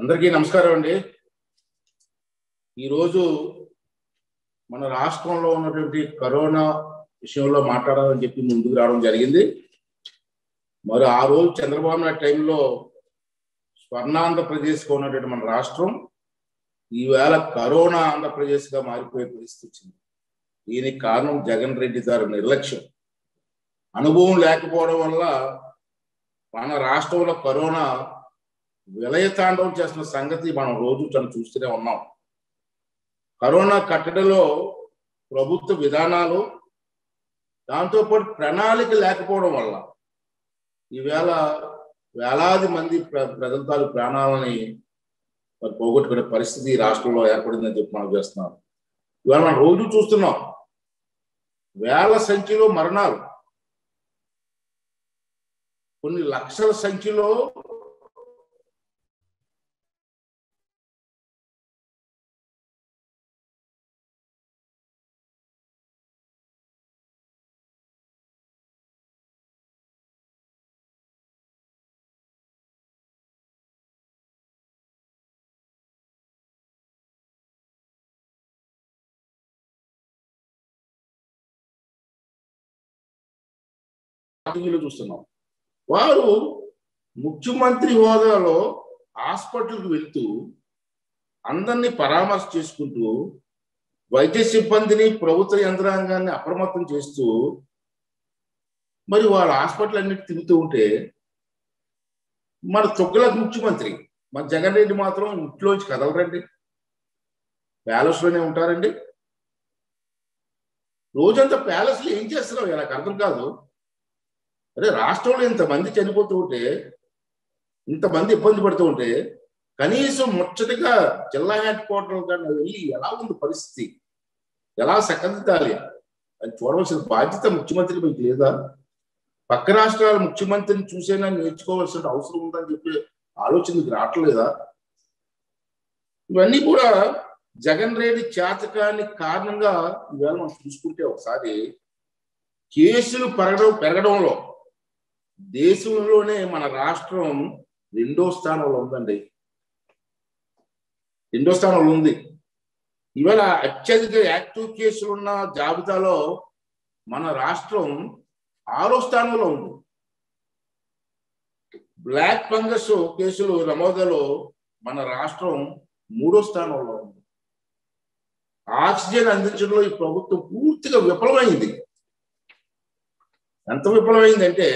అందరికీ నమస్కారం అండి ఈరోజు మన రాష్ట్రంలో ఉన్నటువంటి కరోనా విషయంలో మాట్లాడాలని చెప్పి ముందుకు రావడం జరిగింది మరి ఆ రోజు చంద్రబాబు నాయుడు టైంలో స్వర్ణాంధ్రప్రదేశ్గా ఉన్నటువంటి మన రాష్ట్రం ఈవేళ కరోనా ఆంధ్రప్రదేశ్గా మారిపోయే పరిస్థితి వచ్చింది దీనికి కారణం జగన్ రెడ్డి గారి నిర్లక్ష్యం అనుభవం లేకపోవడం వల్ల మన రాష్ట్రంలో కరోనా విలయతాండవం చేస్తున్న సంగతి మనం రోజు తను చూస్తూనే ఉన్నాం కరోనా కట్టడిలో ప్రభుత్వ విధానాలు దాంతోపాటు ప్రణాళిక లేకపోవడం వల్ల ఈవేళ వేలాది మంది ప్ర ప్రజల తాలూ ప్రాణాలని మరి పోగొట్టుకునే పరిస్థితి ఈ రాష్ట్రంలో ఏర్పడిందని చెప్పి మనం చేస్తున్నాం ఇవాళ మనం రోజు చూస్తున్నాం వేల సంఖ్యలో మరణాలు కొన్ని లక్షల సంఖ్యలో టీవీలో చూస్తున్నాం వారు ముఖ్యమంత్రి హోదాలో హాస్పిటల్కి వెళ్తూ అందరినీ పరామర్శ చేసుకుంటూ వైద్య సిబ్బందిని ప్రభుత్వ యంత్రాంగాన్ని అప్రమత్తం చేస్తూ మరి వాళ్ళ హాస్పిటల్ అన్నిటి తిరుగుతూ ఉంటే మన తొక్కులకు ముఖ్యమంత్రి మన జగన్ రెడ్డి మాత్రం ఇంట్లోంచి కదలరండి ప్యాలెస్లోనే ఉంటారండి రోజంతా ప్యాలెస్లో ఏం చేస్తున్నావు నాకు అర్థం కాదు అరే రాష్ట్రంలో ఇంతమంది చనిపోతూ ఉంటే ఇంతమంది ఇబ్బంది పడుతూ ఉంటే కనీసం ముచ్చటగా జిల్లా హెడ్ క్వార్టర్ కానీ వెళ్ళి ఎలా ఉంది పరిస్థితి ఎలా సకందించాలి అని చూడవలసిన బాధ్యత ముఖ్యమంత్రి మీకు లేదా పక్క రాష్ట్రాల ముఖ్యమంత్రిని చూసేనా నేర్చుకోవాల్సిన అవసరం ఉందని చెప్పి ఆలోచన మీకు రావట్లేదా ఇవన్నీ కూడా జగన్ రెడ్డి చేతకాని కారణంగా ఇవాళ మనం చూసుకుంటే ఒకసారి కేసులు పెరగడం పెరగడంలో దేశంలోనే మన రాష్ట్రం రెండో స్థానంలో ఉందండి రెండో స్థానంలో ఉంది ఇవాళ అత్యధిక యాక్టివ్ కేసులు ఉన్న జాబితాలో మన రాష్ట్రం ఆరో స్థానంలో ఉంది బ్లాక్ ఫంగస్ కేసులు నమోదులో మన రాష్ట్రం మూడో స్థానంలో ఉంది ఆక్సిజన్ అందించడంలో ఈ ప్రభుత్వం పూర్తిగా విఫలమైంది ఎంత విఫలమైందంటే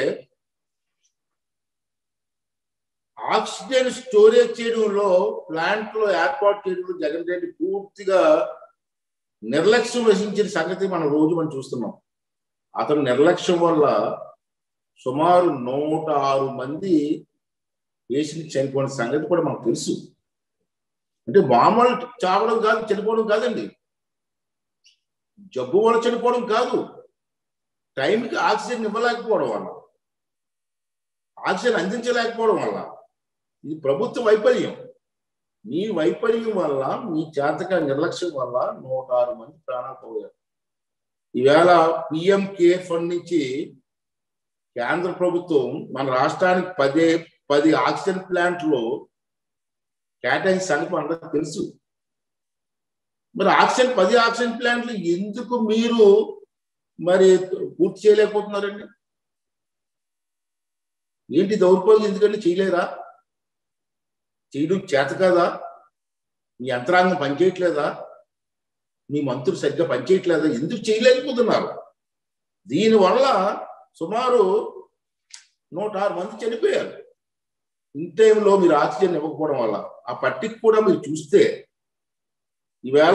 ఆక్సిజన్ స్టోరేజ్ చేయడంలో ప్లాంట్ లో ఏర్పాటు చేయడంలో జగన్ రెడ్డి పూర్తిగా నిర్లక్ష్యం వహించిన సంగతి మనం రోజు మనం చూస్తున్నాం అతను నిర్లక్ష్యం వల్ల సుమారు నూట ఆరు మంది పేషెంట్ చనిపోయిన సంగతి కూడా మనకు తెలుసు అంటే మామూలు చావడం కాదు చనిపోవడం కాదండి జబ్బు వల్ల చనిపోవడం కాదు టైంకి ఆక్సిజన్ ఇవ్వలేకపోవడం వల్ల ఆక్సిజన్ అందించలేకపోవడం వల్ల ఇది ప్రభుత్వ వైఫల్యం మీ వైఫల్యం వల్ల మీ చేతక నిర్లక్ష్యం వల్ల నూట ఆరు మంది ప్రాణాలు పోయారు ఈవేళ పిఎం కేర్ ఫండ్ నుంచి కేంద్ర ప్రభుత్వం మన రాష్ట్రానికి పదే పది ఆక్సిజన్ ప్లాంట్లు కేటాయించిన సంగతి అందరికి తెలుసు మరి ఆక్సిజన్ పది ఆక్సిజన్ ప్లాంట్లు ఎందుకు మీరు మరి పూర్తి చేయలేకపోతున్నారండి ఏంటి దౌర్భాగ్యం ఎందుకంటే చేయలేరా చేయడం చేత కదా మీ యంత్రాంగం పనిచేయట్లేదా మీ మంత్రులు సరిగ్గా పనిచేయట్లేదా ఎందుకు చేయలేకపోతున్నారు దీనివల్ల సుమారు నూట ఆరు మంది చనిపోయారు ఇన్ టైంలో మీరు ఆక్సిజన్ ఇవ్వకపోవడం వల్ల ఆ పట్టిక కూడా మీరు చూస్తే ఈవేళ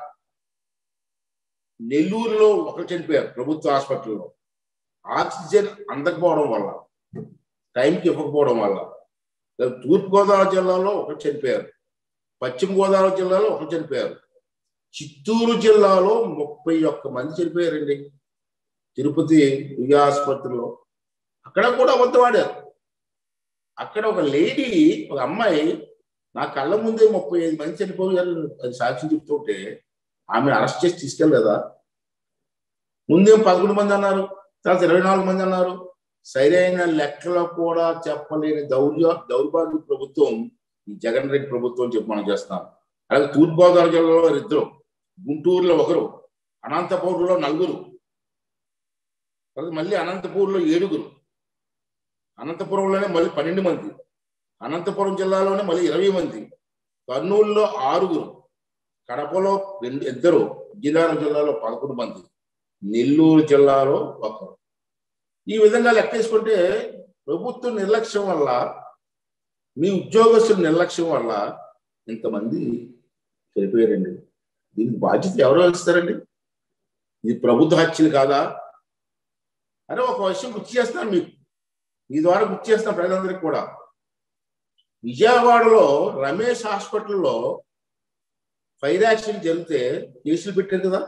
నెల్లూరులో ఒకరు చనిపోయారు ప్రభుత్వ హాస్పిటల్లో ఆక్సిజన్ అందకపోవడం వల్ల టైంకి ఇవ్వకపోవడం వల్ల తూర్పుగోదావరి జిల్లాలో ఒకరు చనిపోయారు పశ్చిమ గోదావరి జిల్లాలో ఒకరు చనిపోయారు చిత్తూరు జిల్లాలో ముప్పై ఒక్క మంది చనిపోయారండి తిరుపతి విజయ ఆసుపత్రిలో అక్కడ కూడా అబద్ధం ఆడారు అక్కడ ఒక లేడీ ఒక అమ్మాయి నా కళ్ళ ముందే ముప్పై ఐదు మంది చనిపోయారు అది సాక్ష్యం చెప్తుంటే ఆమె అరెస్ట్ చేసి తీసుకెళ్ళలేదా ముందేం పదకొండు మంది అన్నారు తర్వాత ఇరవై నాలుగు మంది అన్నారు సరైన లెక్కలో కూడా చెప్పలేని దౌర్య దౌర్భాగ్య ప్రభుత్వం ఈ జగన్ రెడ్డి ప్రభుత్వం అని చెప్పి మనం చేస్తున్నాం అలాగే తూర్పుగోదావరి జిల్లాలో ఇద్దరు గుంటూరులో ఒకరు అనంతపూర్లో నలుగురు తర్వాత మళ్ళీ అనంతపూర్లో ఏడుగురు అనంతపురంలోనే మళ్ళీ పన్నెండు మంది అనంతపురం జిల్లాలోనే మళ్ళీ ఇరవై మంది కర్నూలులో ఆరుగురు కడపలో రెండు ఇద్దరు విజయనగరం జిల్లాలో పదకొండు మంది నెల్లూరు జిల్లాలో ఒకరు ఈ విధంగా లెక్కేసుకుంటే ప్రభుత్వ నిర్లక్ష్యం వల్ల మీ ఉద్యోగస్తుల నిర్లక్ష్యం వల్ల ఇంతమంది చనిపోయారండి దీనికి బాధ్యత ఎవరు వహిస్తారండి ఇది ప్రభుత్వ హత్యలు కాదా అరే ఒక విషయం గుర్తు చేస్తాను మీకు ఈ ద్వారా గుర్తు చేస్తాను ప్రజలందరికీ కూడా విజయవాడలో రమేష్ హాస్పిటల్లో ఫైర్ యాక్సిడెంట్ జరిగితే కేసులు పెట్టారు కదా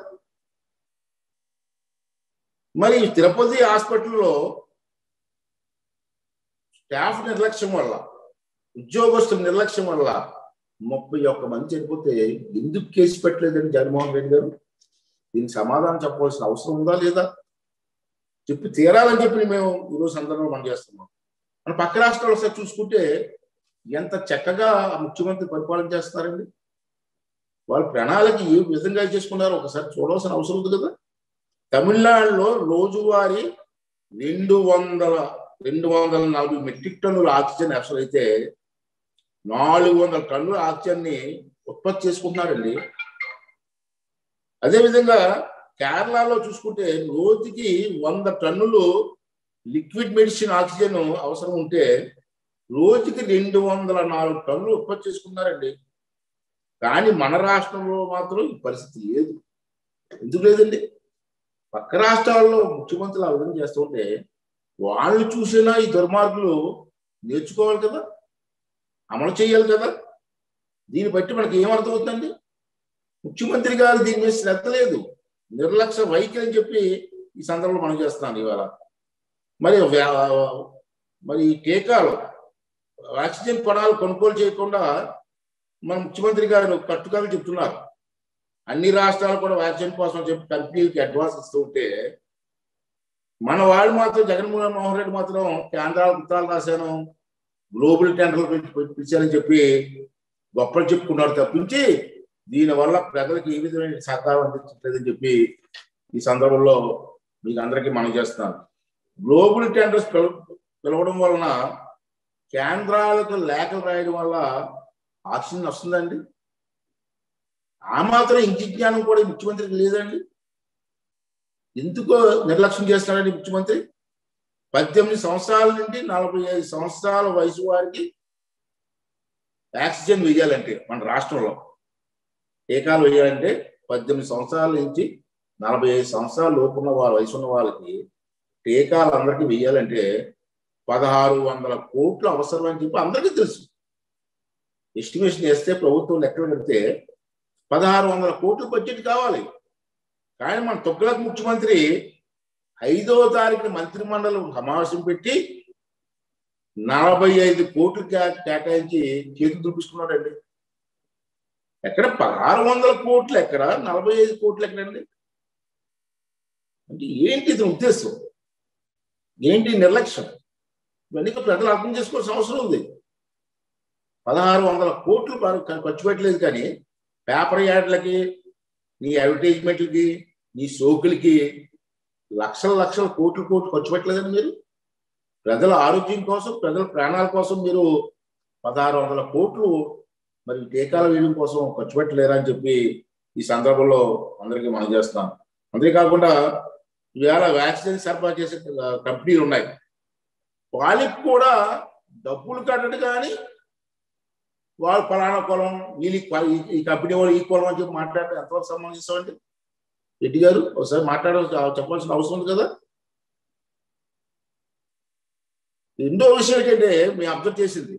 మరి తిరుపతి హాస్పిటల్లో స్టాఫ్ నిర్లక్ష్యం వల్ల ఉద్యోగస్తుల నిర్లక్ష్యం వల్ల ముప్పై ఒక్క మంది చనిపోతే ఎందుకు కేసు పెట్టలేదని జగన్మోహన్ రెడ్డి గారు దీనికి సమాధానం చెప్పవలసిన అవసరం ఉందా లేదా చెప్పి తీరాలని చెప్పి మేము ఈరోజు సందర్భంలో మనం చేస్తున్నాం మన పక్క రాష్ట్రాలు ఒకసారి చూసుకుంటే ఎంత చక్కగా ముఖ్యమంత్రి పరిపాలన చేస్తున్నారండి వాళ్ళ ప్రణాళిక ఏ విధంగా చేసుకున్నారో ఒకసారి చూడవలసిన అవసరం ఉంది కదా తమిళనాడులో రోజువారీ రెండు వందల రెండు వందల నలభై మెట్రిక్ టన్నుల ఆక్సిజన్ అవసరమైతే నాలుగు వందల టన్నుల ఆక్సిజన్ ని ఉత్పత్తి చేసుకుంటున్నారండి అదేవిధంగా కేరళలో చూసుకుంటే రోజుకి వంద టన్నులు లిక్విడ్ మెడిసిన్ ఆక్సిజన్ అవసరం ఉంటే రోజుకి రెండు వందల నాలుగు టన్నులు ఉత్పత్తి చేసుకున్నారండి కానీ మన రాష్ట్రంలో మాత్రం ఈ పరిస్థితి లేదు ఎందుకు లేదండి పక్క రాష్ట్రాల్లో ముఖ్యమంత్రులు ఆ విధంగా చేస్తుంటే వాళ్ళు చూసినా ఈ దుర్మార్గులు నేర్చుకోవాలి కదా అమలు చేయాలి కదా దీన్ని బట్టి మనకి ఏమర్థమవుతుందండి ముఖ్యమంత్రి గారు దీని మీద శ్రద్ధ లేదు నిర్లక్ష్య వైఖరి అని చెప్పి ఈ సందర్భంలో మనం చేస్తున్నాను ఇవాళ మరి మరి టీకాలు ఆక్సిజన్ కొనాలు కొనుగోలు చేయకుండా మన ముఖ్యమంత్రి గారు కట్టుకలు చెప్తున్నారు అన్ని రాష్ట్రాలు కూడా వ్యాక్సిన్ కోసం చెప్పి కంపెనీలకి అడ్వాన్స్ ఇస్తూ ఉంటే మన వాళ్ళు మాత్రం జగన్మోహన్ మోహన్ రెడ్డి మాత్రం కేంద్రాలు ఉత్తరాలు రాశాను గ్లోబల్ టెండర్లు పిలిచారని చెప్పి గొప్పలు చెప్పుకున్నారు తప్పించి దీనివల్ల ప్రజలకు ఏ విధమైన సహకారం అందించట్లేదని చెప్పి ఈ సందర్భంలో మీకు అందరికీ మనం చేస్తున్నాను గ్లోబల్ టెండర్స్ పిలవడం వలన కేంద్రాలకు లేఖలు రాయడం వల్ల ఆక్సిజన్ వస్తుందండి ఆ మాత్రం ఇంటి జ్ఞానం కూడా ముఖ్యమంత్రికి లేదండి ఎందుకో నిర్లక్ష్యం చేస్తున్నాడండి ముఖ్యమంత్రి పద్దెనిమిది సంవత్సరాల నుండి నలభై ఐదు సంవత్సరాల వయసు వారికి ఆక్సిజన్ వేయాలంటే మన రాష్ట్రంలో టీకాలు వేయాలంటే పద్దెనిమిది సంవత్సరాల నుంచి నలభై ఐదు సంవత్సరాల లోపు ఉన్న వాళ్ళ వయసు ఉన్న వాళ్ళకి టీకాలు అందరికీ వేయాలంటే పదహారు వందల కోట్లు అవసరం అని చెప్పి అందరికీ తెలుసు ఎస్టిమేషన్ వేస్తే ప్రభుత్వం లెక్కలు పెడితే పదహారు వందల కోట్ల బడ్జెట్ కావాలి కానీ మన తొక్కలకు ముఖ్యమంత్రి ఐదో తారీఖున మంత్రి మండలి సమావేశం పెట్టి నలభై ఐదు కోట్లు కేటాయించి చేతులు చూపిస్తున్నాడండి ఎక్కడ పదహారు వందల కోట్లు ఎక్కడ నలభై ఐదు కోట్లు ఎక్కడండి అంటే ఏంటి ఇది ఉద్దేశం ఏంటి నిర్లక్ష్యం ఇవన్నీ ప్రజలు అర్థం చేసుకోవాల్సిన అవసరం ఉంది పదహారు వందల కోట్లు ఖర్చు పెట్టలేదు కానీ పేపర్ యాడ్లకి నీ అడ్వర్టైజ్మెంట్లకి నీ సోకులకి లక్షల లక్షల కోట్లు కోట్లు ఖర్చు పెట్టలేదండి మీరు ప్రజల ఆరోగ్యం కోసం ప్రజల ప్రాణాల కోసం మీరు పదహారు వందల కోట్లు మరి టీకాలు వేయడం కోసం ఖర్చు పెట్టలేరా అని చెప్పి ఈ సందర్భంలో అందరికీ మనం చేస్తున్నాం అంతేకాకుండా ఇవాళ వ్యాక్సిన్ సరఫరా చేసే కంపెనీలు ఉన్నాయి వాళ్ళకి కూడా డబ్బులు కట్టడు కానీ వాళ్ళు ఫలానా కులం వీళ్ళు ఈ కంపెనీ వాళ్ళు ఈ కులం అని చెప్పి మాట్లాడటం ఎంతవరకు సంబంధించాం అండి రెడ్డి గారు ఒకసారి మాట్లాడ చెప్పాల్సిన అవసరం ఉంది కదా రెండో విషయం ఏంటంటే మేము అబ్జర్వ్ చేసింది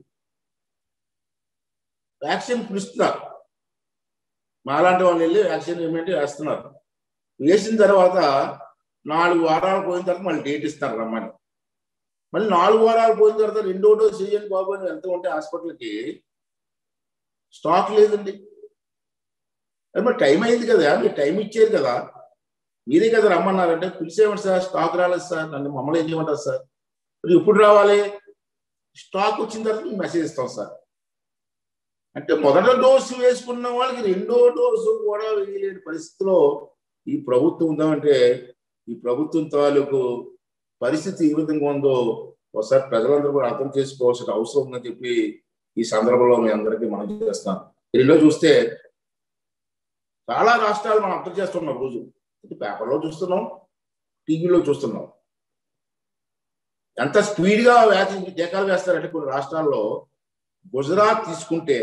వ్యాక్సిన్ పిలుస్తున్నారు మాలాంటి వాళ్ళు వెళ్ళి వ్యాక్సిన్ ఏమంటే వేస్తున్నారు వేసిన తర్వాత నాలుగు వారాలు పోయిన తర్వాత మళ్ళీ డేట్ ఇస్తారు రమ్మని మళ్ళీ నాలుగు వారాలు పోయిన తర్వాత రెండో డోస్ చేయండి బాబు అని ఎంత ఉంటే హాస్పిటల్కి స్టాక్ లేదండి అది మరి టైం అయింది కదా మీరు టైం ఇచ్చారు కదా మీరే కదా రమ్మన్నారంటే పిలిచేయమండి సార్ స్టాక్ రాలేదు సార్ నన్ను మమ్మల్ని ఏం చేయమంటారు సార్ మరి ఎప్పుడు రావాలి స్టాక్ వచ్చిన తర్వాత మీకు మెసేజ్ ఇస్తాం సార్ అంటే మొదట డోసు వేసుకున్న వాళ్ళకి రెండో డోసు కూడా వేయలేని పరిస్థితిలో ఈ ప్రభుత్వం ఉందామంటే ఈ ప్రభుత్వం తాలూకు పరిస్థితి ఏ విధంగా ఉందో ఒకసారి ప్రజలందరూ కూడా అర్థం చేసుకోవాల్సిన అవసరం ఉందని చెప్పి ఈ సందర్భంలో మీ అందరికీ మనం చేస్తాం రెండో చూస్తే చాలా రాష్ట్రాలు మనం అర్థం చేస్తున్నాం రోజు పేపర్లో చూస్తున్నాం టీవీలో చూస్తున్నాం ఎంత స్పీడ్గా వ్యాక్సిన్ టీకాలు వేస్తారంటే కొన్ని రాష్ట్రాల్లో గుజరాత్ తీసుకుంటే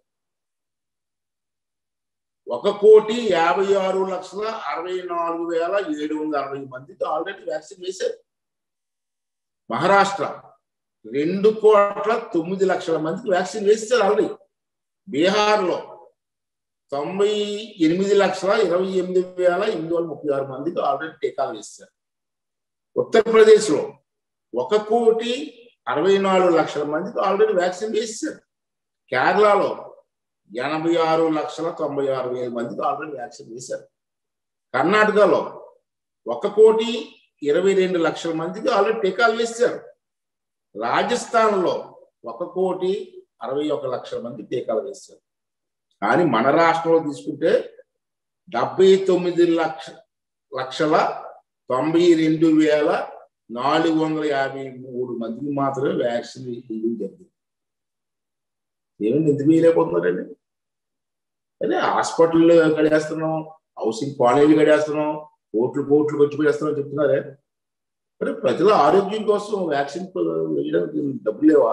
ఒక కోటి యాభై ఆరు లక్షల అరవై నాలుగు వేల ఏడు వందల అరవై మందికి ఆల్రెడీ వ్యాక్సిన్ వేశారు మహారాష్ట్ర రెండు కోట్ల తొమ్మిది లక్షల మందికి వ్యాక్సిన్ వేస్తారు ఆల్రెడీ బీహార్లో తొంభై ఎనిమిది లక్షల ఇరవై ఎనిమిది వేల ఎనిమిది వందల ముప్పై ఆరు మందికి ఆల్రెడీ టీకాలు వేస్తారు ఉత్తరప్రదేశ్లో ఒక కోటి అరవై నాలుగు లక్షల మందికి ఆల్రెడీ వ్యాక్సిన్ వేస్తారు కేరళలో ఎనభై ఆరు లక్షల తొంభై ఆరు వేల మందికి ఆల్రెడీ వ్యాక్సిన్ వేశారు కర్ణాటకలో ఒక కోటి ఇరవై రెండు లక్షల మందికి ఆల్రెడీ టీకాలు వేశారు రాజస్థాన్లో ఒక కోటి అరవై ఒక లక్షల మంది టీకాలు వేశారు కానీ మన రాష్ట్రంలో తీసుకుంటే డెబ్బై తొమ్మిది లక్ష లక్షల తొంభై రెండు వేల నాలుగు వందల యాభై మూడు మందికి మాత్రమే వ్యాక్సిన్ వేయడం జరిగింది ఏమైంది ఎందుకు వేయలేకపోతున్నారండి అదే హాస్పిటల్ గడిచేస్తున్నాం హౌసింగ్ కాలేజీ గడిచేస్తున్నాం కోట్లు కోట్లు ఖర్చు పెడేస్తున్నాం చెప్తున్నారే మరి ప్రజల ఆరోగ్యం కోసం వ్యాక్సిన్ వేయడానికి డబ్బులు లేవా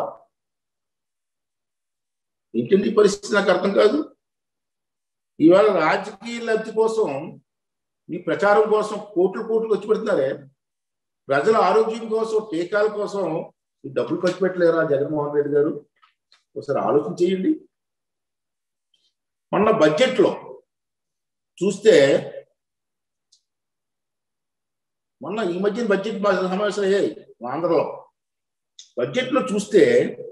ఏంటండి ఈ పరిస్థితి నాకు అర్థం కాదు ఇవాళ రాజకీయ లబ్ధి కోసం మీ ప్రచారం కోసం కోట్లు కోట్లు ఖర్చు పెడుతున్నారే ప్రజల ఆరోగ్యం కోసం టీకాల కోసం ఈ డబ్బులు ఖర్చు పెట్టలేరా జగన్మోహన్ రెడ్డి గారు ఒకసారి ఆలోచన చేయండి మొన్న బడ్జెట్లో చూస్తే మొన్న ఈ మధ్యన బడ్జెట్ సమావేశం అయ్యాయి ఆంధ్రలో బడ్జెట్లో చూస్తే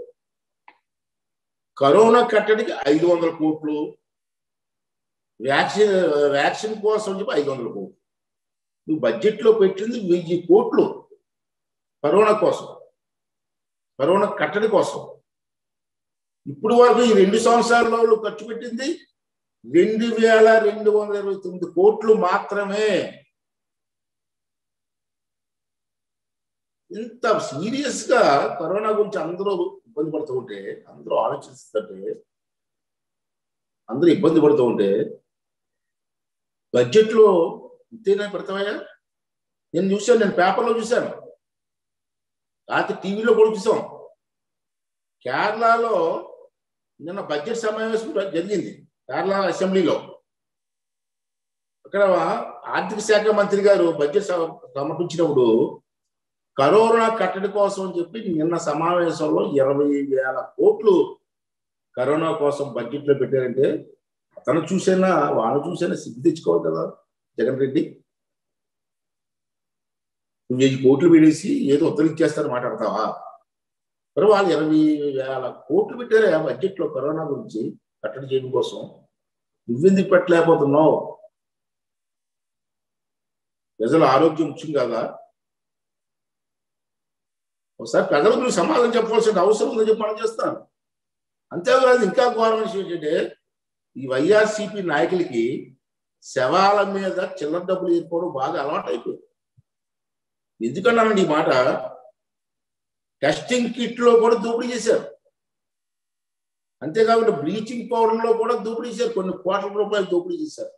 కరోనా కట్టడికి ఐదు వందల కోట్లు వ్యాక్సిన్ వ్యాక్సిన్ కోసం చెప్పి ఐదు వందల కోట్లు నువ్వు బడ్జెట్లో పెట్టింది వెయ్యి కోట్లు కరోనా కోసం కరోనా కట్టడి కోసం ఇప్పుడు వరకు ఈ రెండు సంవత్సరాల్లో ఖర్చు పెట్టింది రెండు వేల రెండు వందల ఇరవై తొమ్మిది కోట్లు మాత్రమే ఇంత సీరియస్ గా కరోనా గురించి అందరూ ఇబ్బంది పడుతూ ఉంటే అందరూ ఆలోచిస్తుంటే అందరూ ఇబ్బంది పడుతూ ఉంటే బడ్జెట్లో ఇంతేనా పెడతావయ్యా నేను చూశాను నేను పేపర్లో చూశాను రాత్రి టీవీలో కూడా చూసాం కేరళలో నిన్న బడ్జెట్ సమావేశం జరిగింది కేరళ అసెంబ్లీలో అక్కడ ఆర్థిక శాఖ మంత్రి గారు బడ్జెట్ సమర్పించినప్పుడు కరోనా కట్టడి కోసం అని చెప్పి నిన్న సమావేశంలో ఇరవై వేల కోట్లు కరోనా కోసం బడ్జెట్లో పెట్టారంటే అతను చూసైనా వాళ్ళు చూసైనా సిగ్గు తెచ్చుకోవాలి కదా జగన్ రెడ్డి నువ్వు వెయ్యి కోట్లు పెడేసి ఏదో ఉత్తరించేస్తారని మాట్లాడతావా మరి వాళ్ళు ఇరవై వేల కోట్లు పెట్టారే బడ్జెట్లో కరోనా గురించి కట్టడి చేయడం కోసం నువ్వెందుకు పెట్టలేకపోతున్నావు ప్రజల ఆరోగ్యం ముఖ్యం కాదా ఒకసారి ప్రజలకు నువ్వు సమాధానం చెప్పాల్సిన అవసరం ఉందని చెప్పి మనం చేస్తాను అంతేకాదు ఇంకా ఘోరం విషయం ఏంటంటే ఈ వైఆర్సిపి నాయకులకి శవాల మీద చిల్లర డబ్బులు ఏర్పడడం బాగా అలవాటు అయిపోయింది ఎందుకన్నానండి ఈ మాట టెస్టింగ్ కిట్ లో కూడా దోపిడీ చేశారు అంతేకాకుండా బ్లీచింగ్ పౌడర్ లో కూడా దోపిడీ చేశారు కొన్ని కోట్ల రూపాయలు దోపిడీ చేశారు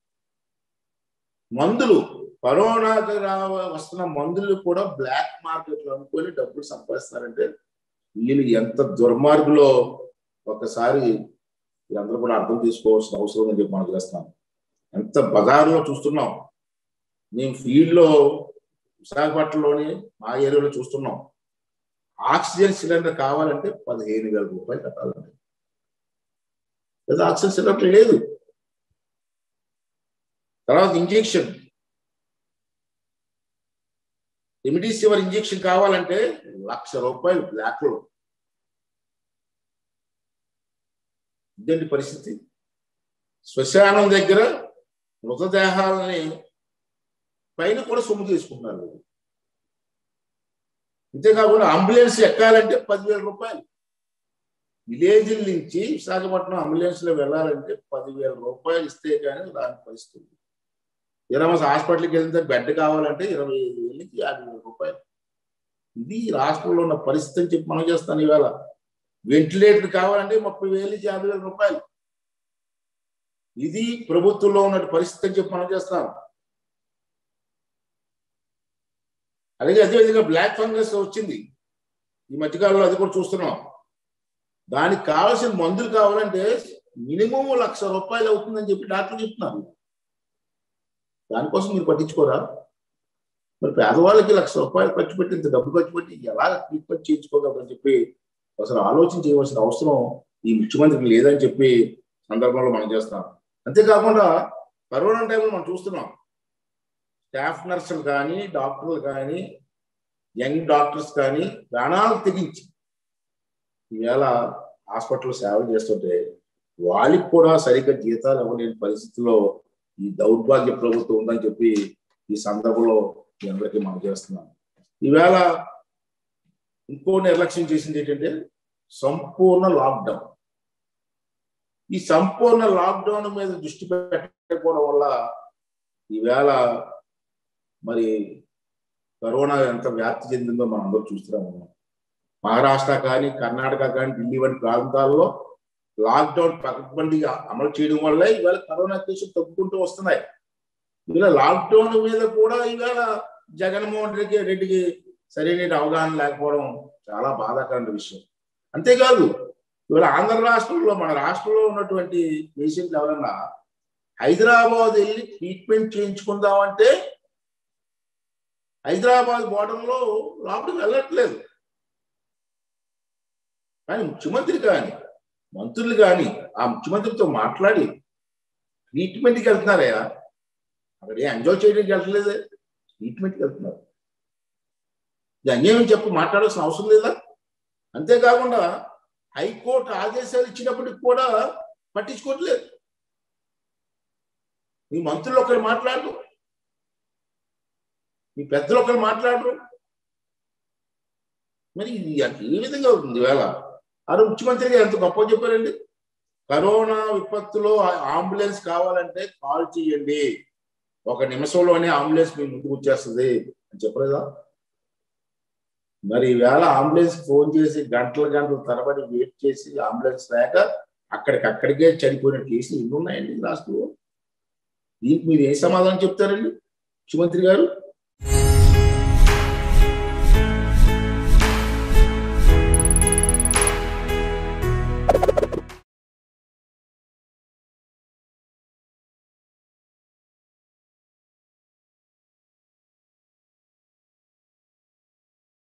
మందులు కరోనాకి రా వస్తున్న మందులు కూడా బ్లాక్ మార్కెట్ లో అమ్ముకొని డబ్బులు సంపాదిస్తున్నారంటే వీళ్ళు ఎంత దుర్మార్గులో ఒకసారి అందరూ కూడా అర్థం చేసుకోవాల్సిన అవసరం అని చెప్పి మనం చేస్తాం ఎంత బజార్లో చూస్తున్నాం మేము ఫీల్డ్లో విశాఖపట్నంలోని మా ఏరియాలో చూస్తున్నాం ఆక్సిజన్ సిలిండర్ కావాలంటే పదిహేను వేల రూపాయలు కట్టాలండి లేదా ఆక్సిజన్ సిలిండర్ లేదు తర్వాత ఇంజెక్షన్ రెమిడిసివర్ ఇంజెక్షన్ కావాలంటే లక్ష రూపాయలు బ్లాక్ లో ఇదండి పరిస్థితి శ్మశానం దగ్గర మృతదేహాలని పైన కూడా సొమ్ము తీసుకుంటున్నారు అంతేకాకుండా అంబులెన్స్ ఎక్కాలంటే పదివేల రూపాయలు విలేజ్ నుంచి విశాఖపట్నం అంబులెన్స్ లో వెళ్ళాలంటే పదివేల రూపాయలు ఇస్తే కానీ రాని పరిస్థితి ఇరవై హాస్పిటల్కి వెళ్తే బెడ్ కావాలంటే ఇరవై ఐదు వేల నుంచి యాభై వేల రూపాయలు ఇది రాష్ట్రంలో ఉన్న పరిస్థితి అని చెప్పి మనం చేస్తాను ఇవాళ వెంటిలేటర్ కావాలంటే ముప్పై వేల నుంచి యాభై వేల రూపాయలు ఇది ప్రభుత్వంలో ఉన్న పరిస్థితి అని చెప్పి మనం చేస్తాం అలాగే అదేవిధంగా బ్లాక్ ఫంగస్ వచ్చింది ఈ మధ్యకాలంలో అది కూడా చూస్తున్నాం దానికి కావాల్సిన మందులు కావాలంటే మినిమం లక్ష రూపాయలు అవుతుందని చెప్పి డాక్టర్లు చెప్తున్నారు దానికోసం మీరు పట్టించుకోరా మరి పేదవాళ్ళకి లక్ష రూపాయలు ఖర్చు పెట్టి ఇంత డబ్బు ఖర్చు పెట్టి ఎలా ట్రీట్మెంట్ చేయించుకోగలరని చెప్పి అసలు ఆలోచన చేయవలసిన అవసరం ఈ ముఖ్యమంత్రికి లేదని చెప్పి సందర్భంలో మనం చేస్తున్నాం అంతేకాకుండా కరోనా టైంలో మనం చూస్తున్నాం స్టాఫ్ నర్సులు కానీ డాక్టర్లు కానీ యంగ్ డాక్టర్స్ కానీ ప్రాణాలు తెగించి ఈవేళ హాస్పిటల్ సేవలు చేస్తుంటే వాళ్ళకి కూడా సరిగ్గా జీతాలు ఇవ్వలేని పరిస్థితిలో ఈ దౌర్భాగ్య ప్రభుత్వం ఉందని చెప్పి ఈ సందర్భంలో మీ అందరికీ మనం చేస్తున్నాం ఈవేళ ఇంకో నిర్లక్ష్యం చేసింది ఏంటంటే సంపూర్ణ లాక్డౌన్ ఈ సంపూర్ణ లాక్డౌన్ మీద దృష్టి పెట్టకపోవడం వల్ల ఈవేళ మరి కరోనా ఎంత వ్యాప్తి చెందిందో మనం అందరూ చూస్తున్నాం మహారాష్ట్ర కానీ కర్ణాటక కానీ ఢిల్లీ వంటి ప్రాంతాల్లో లాక్డౌన్ పకడ్బందీగా అమలు చేయడం వల్లే ఇవాళ కరోనా కేసులు తగ్గుకుంటూ వస్తున్నాయి ఇవాళ లాక్డౌన్ మీద కూడా ఇవాళ జగన్మోహన్ రెడ్డికి రెడ్డికి సరైన అవగాహన లేకపోవడం చాలా బాధాకరమైన విషయం అంతేకాదు ఇవాళ ఆంధ్ర రాష్ట్రంలో మన రాష్ట్రంలో ఉన్నటువంటి పేషెంట్లు ఎవరన్నా హైదరాబాద్ వెళ్ళి ట్రీట్మెంట్ చేయించుకుందామంటే హైదరాబాద్ బోర్డర్లో లోపలికి వెళ్ళట్లేదు కానీ ముఖ్యమంత్రి కానీ మంత్రులు కానీ ఆ ముఖ్యమంత్రితో మాట్లాడి ట్రీట్మెంట్కి వెళ్తున్నారయ్యా అక్కడ ఏ ఎంజాయ్ చేయడానికి వెళ్ళట్లేదే ట్రీట్మెంట్కి వెళ్తున్నారు ఇది అన్యాయం చెప్పి మాట్లాడాల్సిన అవసరం లేదా అంతేకాకుండా హైకోర్టు ఆదేశాలు ఇచ్చినప్పటికి కూడా పట్టించుకోవట్లేదు మీ మంత్రులు ఒకరు మాట్లాడరు మీ పెద్దలు ఒకరు మాట్లాడరు మరి ఇది ఏ విధంగా అవుతుంది వేళ అరే ముఖ్యమంత్రిగా ఎంత గొప్ప చెప్పారండి కరోనా విపత్తులో అంబులెన్స్ కావాలంటే కాల్ చేయండి ఒక నిమిషంలోనే అంబులెన్స్ మీ ముందుకు వచ్చేస్తుంది అని చెప్పలేదా మరి ఈవేళ అంబులెన్స్ ఫోన్ చేసి గంటల గంటల తరబడి వెయిట్ చేసి అంబులెన్స్ లేక అక్కడికక్కడికే చనిపోయిన కేసులు ఎన్ని ఉన్నాయండి రాష్ట్రంలో దీనికి మీరు ఏ సమాధానం చెప్తారండి ముఖ్యమంత్రి గారు